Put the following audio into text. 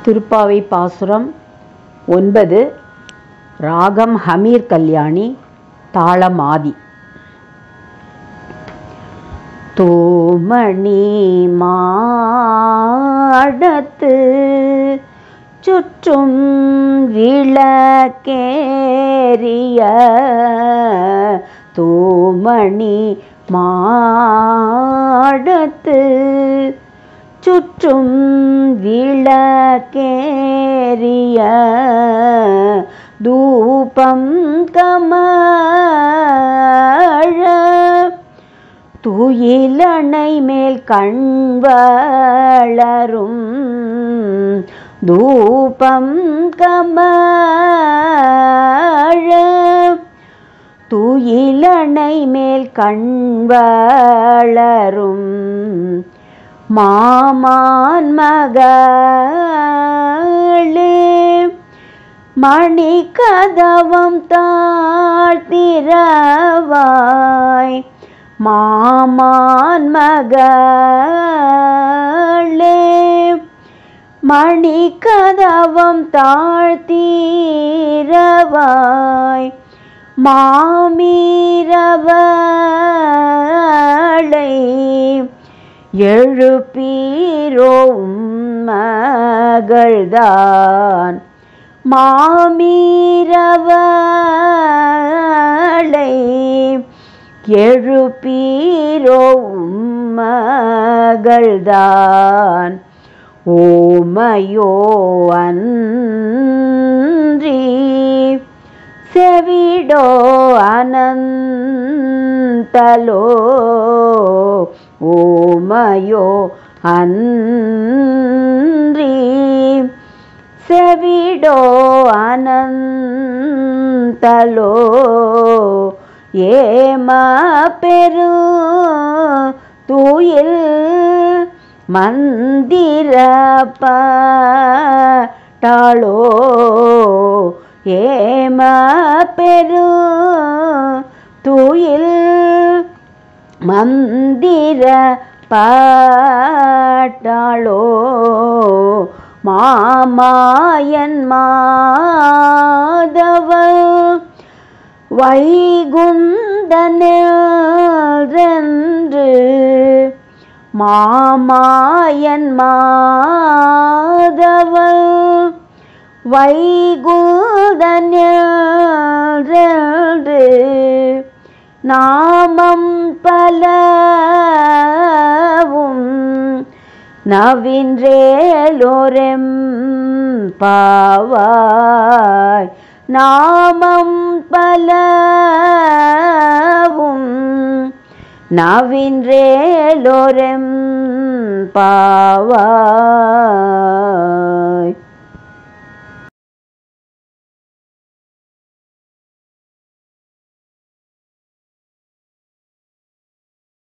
திருப்பாவை பாசுரம் ஒன்பது ராகம் ஹமீர் கல்யாணி தாளம் ஆதி தூமணி மாடத்து சுற்றும் விளக்கேறிய தூமணி மாடத்து சுற்றும் விளக்கேறிய தூபம் கமழ துயிலணை மேல் கண் வளரும் தூபம் கமழ துயிலணை மேல் கண் வளரும் மாமான் மகளே மணி கதவம் தாழ்த்திரவாய் மாமான் மகளே மணி கதவம் தாழ்த்திரவாய் மாமீரவளை எழுப்பீரோ மகள்தான் மாமீரவளை எழுப்பீரோ மகள்தான் ஓமையோ அன்றி செவிடோ அனந்தலோ ஓமையோ அன்றி செவிடோ அனந்தலோ ஏம பெரு தூயில் மந்திர பாட்டாளோ ஏம பெரு தூயில் மந்திர பாட்டாளோ மாமாயன் மாதவ வைகுந்தனென்று மாமாயன் மாதவ வைகுந்தனென்று நாமம் பலவும் நவின்றேலோரெம் பாவாய் நாமம் பலவும் நவின்றேலோரெம் பாவாய்